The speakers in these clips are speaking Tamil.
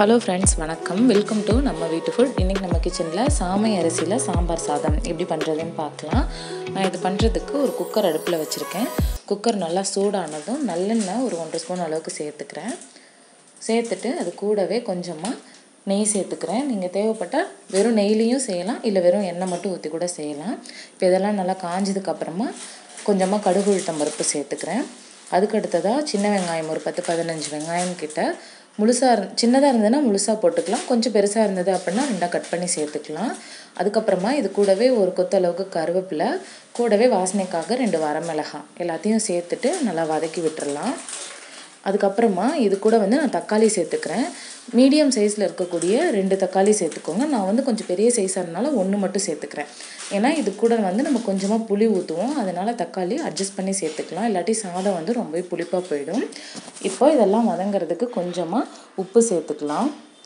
ஹலோ ஃப்ரெண்ட்ஸ் வணக்கம் வெல்கம் டு நம்ம வீட்டு ஃபுட் இன்றைக்கி நம்ம கிச்சனில் சாமை அரிசியில் சாம்பார் சாதம் எப்படி பண்ணுறதுன்னு பார்க்கலாம் நான் இது பண்ணுறதுக்கு ஒரு குக்கர் அடுப்பில் வச்சுருக்கேன் குக்கர் நல்லா சூடானதும் நல்லெண்ணெய் ஒரு ஒன்றரை ஸ்பூன் அளவுக்கு சேர்த்துக்கிறேன் சேர்த்துட்டு அது கூடவே கொஞ்சமாக நெய் சேர்த்துக்கிறேன் நீங்கள் தேவைப்பட்டால் வெறும் நெய்லேயும் செய்யலாம் இல்லை வெறும் எண்ணெய் மட்டும் ஊற்றி கூட செய்யலாம் இப்போ இதெல்லாம் நல்லா காஞ்சதுக்கப்புறமா கொஞ்சமாக கடுகு உளுத்தம் பருப்பு சேர்த்துக்கிறேன் அதுக்கு அடுத்ததாக சின்ன வெங்காயம் ஒரு பத்து பதினஞ்சு வெங்காயம் கிட்ட முழுசாக இரு சின்னதாக இருந்ததுன்னா முழுசாக போட்டுக்கலாம் கொஞ்சம் பெருசாக இருந்தது அப்படின்னா ரெண்டாக கட் பண்ணி சேர்த்துக்கலாம் அதுக்கப்புறமா இது கூடவே ஒரு கொத்தளவுக்கு கருவேப்பிலை கூடவே வாசனைக்காக ரெண்டு வரமிளகாய் எல்லாத்தையும் சேர்த்துட்டு நல்லா வதக்கி விட்டுறலாம் அதுக்கப்புறமா இது கூட வந்து நான் தக்காளி சேர்த்துக்கிறேன் மீடியம் சைஸில் இருக்கக்கூடிய ரெண்டு தக்காளி சேர்த்துக்கோங்க நான் வந்து கொஞ்சம் பெரிய சைஸாக இருந்தாலும் ஒன்று மட்டும் சேர்த்துக்கிறேன் ஏன்னா இது கூட வந்து நம்ம கொஞ்சமாக புளி ஊற்றுவோம் அதனால் தக்காளி அட்ஜஸ்ட் பண்ணி சேர்த்துக்கலாம் இல்லாட்டி சாதம் வந்து ரொம்பவே புளிப்பாக போயிடும் இப்போ இதெல்லாம் வதங்கிறதுக்கு கொஞ்சமாக உப்பு சேர்த்துக்கலாம்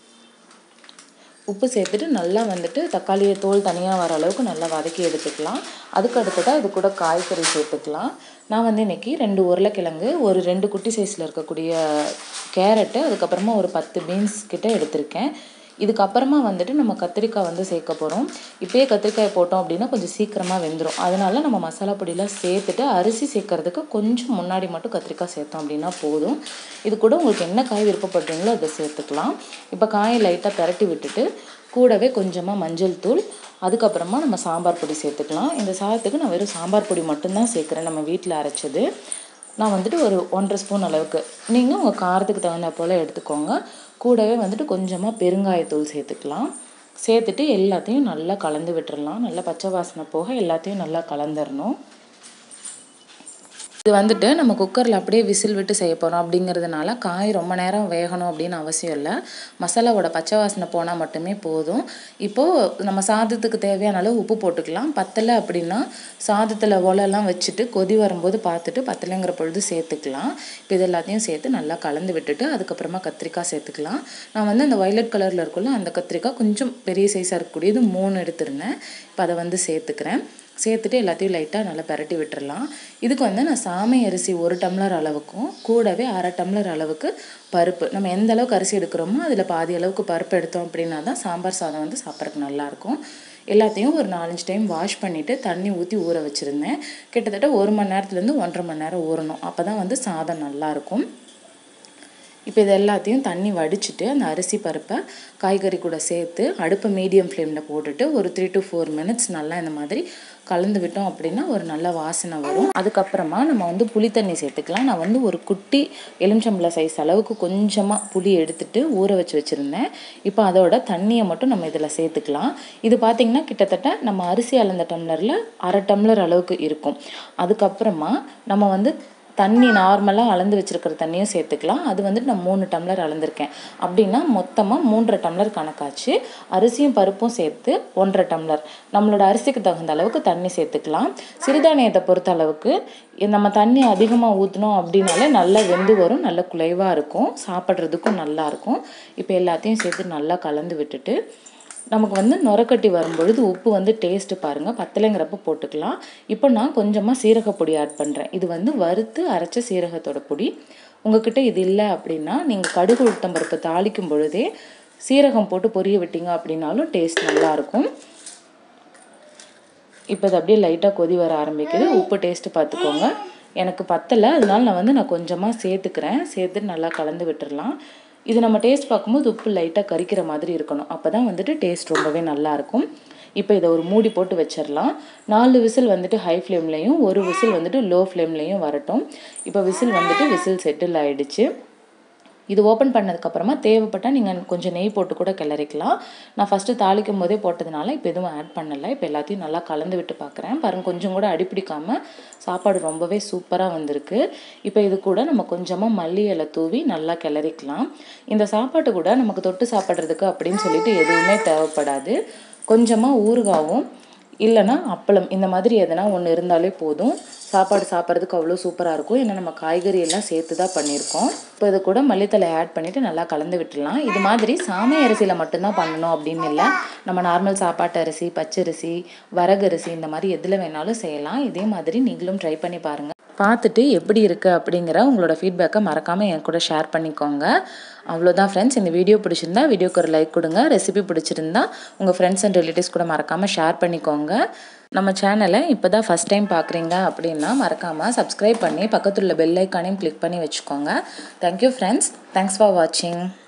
உப்பு சேர்த்துட்டு நல்லா வந்துட்டு தக்காளியை தோல் தனியாக வர அளவுக்கு நல்லா வதக்கி எடுத்துக்கலாம் அதுக்கு அடுத்ததாக இது கூட காய்கறி சேர்த்துக்கலாம் நான் வந்து இன்றைக்கி ரெண்டு உருளைக்கிழங்கு ஒரு ரெண்டு குட்டி சைஸில் இருக்கக்கூடிய கேரட்டு அதுக்கப்புறமா ஒரு பத்து பீன்ஸ் கிட்ட எடுத்திருக்கேன் இதுக்கப்புறமா வந்துட்டு நம்ம கத்திரிக்காய் வந்து சேர்க்க போகிறோம் இப்போயே கத்திரிக்காய் போட்டோம் அப்படின்னா கொஞ்சம் சீக்கிரமாக வெந்துடும் அதனால நம்ம மசாலா பொடியெலாம் சேர்த்துட்டு அரிசி சேர்க்கறதுக்கு கொஞ்சம் முன்னாடி மட்டும் கத்திரிக்காய் சேர்த்தோம் அப்படின்னா போதும் இது கூட உங்களுக்கு என்ன காய் விருப்பப்படுறீங்களோ அதை சேர்த்துக்கலாம் இப்போ காயை லைட்டாக திரட்டி விட்டுட்டு கூடவே கொஞ்சமாக மஞ்சள் தூள் அதுக்கப்புறமா நம்ம சாம்பார் பொடி சேர்த்துக்கலாம் இந்த சாதத்துக்கு நான் வெறும் சாம்பார் பொடி மட்டும்தான் சேர்க்குறேன் நம்ம வீட்டில் அரைச்சது நான் வந்துட்டு ஒரு ஒன்றரை ஸ்பூன் அளவுக்கு நீங்கள் உங்கள் காரத்துக்கு தகுந்த போல் எடுத்துக்கோங்க கூடவே வந்துட்டு கொஞ்சமாக பெருங்காயத்தூள் சேர்த்துக்கலாம் சேர்த்துட்டு எல்லாத்தையும் நல்லா கலந்து விட்டுறலாம் நல்லா பச்சை வாசனை போக எல்லாத்தையும் நல்லா கலந்துடணும் இது வந்துட்டு நம்ம குக்கரில் அப்படியே விசில் விட்டு செய்ய போகிறோம் அப்படிங்கிறதுனால காய் ரொம்ப நேரம் வேகணும் அப்படின்னு அவசியம் இல்லை மசாலாவோட பச்சை வாசனை போனால் மட்டுமே போதும் இப்போது நம்ம சாதத்துக்கு தேவையான அளவு உப்பு போட்டுக்கலாம் பத்தலை அப்படின்னா சாதத்தில் ஒலெல்லாம் வச்சுட்டு கொதி வரும்போது பார்த்துட்டு பத்தலைங்கிற பொழுது சேர்த்துக்கலாம் இப்போ இது எல்லாத்தையும் சேர்த்து நல்லா கலந்து விட்டுட்டு அதுக்கப்புறமா கத்திரிக்காய் சேர்த்துக்கலாம் நான் வந்து அந்த வயலட் கலரில் இருக்குல்ல அந்த கத்திரிக்காய் கொஞ்சம் பெரிய சைஸாக இருக்கக்கூடியது மூணு எடுத்திருந்தேன் இப்போ அதை வந்து சேர்த்துக்கிறேன் சேர்த்துட்டு எல்லாத்தையும் லைட்டாக நல்லா பரட்டி விட்டுறலாம் இதுக்கு வந்து நான் சாமை அரிசி ஒரு டம்ளர் அளவுக்கும் கூடவே அரை டம்ளர் அளவுக்கு பருப்பு நம்ம எந்த அளவுக்கு அரிசி எடுக்கிறோமோ அதில் பாதி அளவுக்கு பருப்பு எடுத்தோம் அப்படின்னா தான் சாம்பார் சாதம் வந்து சாப்பிட்றதுக்கு நல்லாயிருக்கும் எல்லாத்தையும் ஒரு நாலஞ்சு டைம் வாஷ் பண்ணிவிட்டு தண்ணி ஊற்றி ஊற வச்சுருந்தேன் கிட்டத்தட்ட ஒரு மணி நேரத்துலேருந்து ஒன்றரை மணி நேரம் ஊறணும் அப்போ தான் வந்து சாதம் நல்லாயிருக்கும் இப்போ இது எல்லாத்தையும் தண்ணி வடிச்சிட்டு அந்த அரிசி பருப்பை காய்கறி கூட சேர்த்து அடுப்பை மீடியம் ஃப்ளேமில் போட்டுட்டு ஒரு த்ரீ டு ஃபோர் மினிட்ஸ் நல்லா இந்த மாதிரி கலந்து விட்டோம் அப்படின்னா ஒரு நல்ல வாசனை வரும் அதுக்கப்புறமா நம்ம வந்து புளி தண்ணி சேர்த்துக்கலாம் நான் வந்து ஒரு குட்டி எலுமிச்சம்பள சைஸ் அளவுக்கு கொஞ்சமாக புளி எடுத்துட்டு ஊற வச்சு வச்சுருந்தேன் இப்போ அதோட தண்ணியை மட்டும் நம்ம இதில் சேர்த்துக்கலாம் இது பார்த்திங்கன்னா கிட்டத்தட்ட நம்ம அரிசி அளந்த டம்ளரில் அரை டம்ளர் அளவுக்கு இருக்கும் அதுக்கப்புறமா நம்ம வந்து தண்ணி நார்மலாக அளந்து வச்சுருக்கிற தண்ணியும் சேர்த்துக்கலாம் அது வந்துட்டு நான் மூணு டம்ளர் அளந்திருக்கேன் அப்படின்னா மொத்தமாக மூன்றரை டம்ளர் கணக்காச்சு அரிசியும் பருப்பும் சேர்த்து ஒன்றரை டம்ளர் நம்மளோட அரிசிக்கு தகுந்த அளவுக்கு தண்ணி சேர்த்துக்கலாம் சிறுதானியத்தை பொறுத்த அளவுக்கு நம்ம தண்ணி அதிகமாக ஊற்றினோம் அப்படின்னாலே நல்லா வெந்து வரும் நல்ல குலைவாக இருக்கும் சாப்பிட்றதுக்கும் நல்லாயிருக்கும் இப்போ எல்லாத்தையும் சேர்த்து நல்லா கலந்து விட்டுட்டு நமக்கு வந்து நுரக்கட்டி வரும்பொழுது உப்பு வந்து டேஸ்ட்டு பாருங்கள் பத்தலைங்கிறப்ப போட்டுக்கலாம் இப்போ நான் கொஞ்சமாக சீரகப்பொடி ஆட் பண்ணுறேன் இது வந்து வறுத்து அரைச்ச சீரகத்தோட பொடி உங்ககிட்ட இது இல்லை அப்படின்னா நீங்கள் கடுகு உளுத்தம் பருப்பு தாளிக்கும் பொழுதே சீரகம் போட்டு பொரிய விட்டீங்க அப்படின்னாலும் டேஸ்ட் நல்லாயிருக்கும் இப்போ இது அப்படியே லைட்டாக கொதி வர ஆரம்பிக்குது உப்பு டேஸ்ட்டு பார்த்துக்கோங்க எனக்கு பத்தலை அதனால நான் வந்து நான் கொஞ்சமாக சேர்த்துக்கிறேன் சேர்த்துட்டு நல்லா கலந்து விட்டுடலாம் இது நம்ம டேஸ்ட் பார்க்கும்போது உப்பு லைட்டாக கறிக்கிற மாதிரி இருக்கணும் அப்போ தான் வந்துட்டு டேஸ்ட் ரொம்பவே நல்லாயிருக்கும் இப்போ இதை ஒரு மூடி போட்டு வச்சிடலாம் நாலு விசில் வந்துட்டு ஹை ஃப்ளேம்லேயும் ஒரு விசில் வந்துட்டு லோ ஃப்ளேம்லேயும் வரட்டும் இப்போ விசில் வந்துட்டு விசில் செட்டில் ஆகிடுச்சு இது ஓப்பன் பண்ணதுக்கப்புறமா தேவைப்பட்டால் நீங்கள் கொஞ்சம் நெய் போட்டு கூட கிளறிக்கலாம் நான் ஃபஸ்ட்டு தாளிக்கும் போதே போட்டதுனால இப்போ எதுவும் ஆட் பண்ணலை இப்போ எல்லாத்தையும் நல்லா கலந்து விட்டு பார்க்குறேன் பாருங்கள் கொஞ்சம் கூட அடிப்பிடிக்காமல் சாப்பாடு ரொம்பவே சூப்பராக வந்திருக்கு இப்போ இது கூட நம்ம கொஞ்சமாக மல்லி இலை தூவி நல்லா கிளறிக்கலாம் இந்த சாப்பாட்டு கூட நமக்கு தொட்டு சாப்பிட்றதுக்கு அப்படின்னு சொல்லிட்டு எதுவுமே தேவைப்படாது கொஞ்சமாக ஊறுகாவும் இல்லைன்னா அப்பளம் இந்த மாதிரி எதனா ஒன்று இருந்தாலே போதும் சாப்பாடு சாப்பிட்றதுக்கு அவ்வளோ சூப்பராக இருக்கும் ஏன்னா நம்ம காய்கறி எல்லாம் சேர்த்து தான் பண்ணியிருக்கோம் இப்போ இது கூட மல்லித்தலை ஆட் பண்ணிவிட்டு நல்லா கலந்து விட்டுடலாம் இது மாதிரி சாமை அரிசியில் மட்டும்தான் பண்ணணும் அப்படின்னு இல்லை நம்ம நார்மல் சாப்பாட்டு அரிசி பச்சரிசி வரகரிசி இந்த மாதிரி எதில் வேணாலும் செய்யலாம் இதே மாதிரி நீங்களும் ட்ரை பண்ணி பாருங்கள் பார்த்துட்டு எப்படி இருக்குது அப்படிங்கிற உங்களோட ஃபீட்பேக்கை மறக்காமல் என் கூட ஷேர் பண்ணிக்கோங்க அவ்வளோதான் ஃப்ரெண்ட்ஸ் இந்த வீடியோ பிடிச்சிருந்தா வீடியோக்கு ஒரு லைக் கொடுங்க ரெசிபி பிடிச்சிருந்தா உங்கள் ஃப்ரெண்ட்ஸ் அண்ட் ரிலேட்டிவ்ஸ் கூட மறக்காமல் ஷேர் பண்ணிக்கோங்க நம்ம சேனலை இப்போ தான் ஃபஸ்ட் டைம் பார்க்குறீங்க அப்படின்னா மறக்காமல் சப்ஸ்கிரைப் பண்ணி பக்கத்தில் உள்ள பெல் ஐக்கானையும் கிளிக் பண்ணி வச்சுக்கோங்க தேங்க்யூ ஃப்ரெண்ட்ஸ் தேங்க்ஸ் ஃபார் வாட்சிங்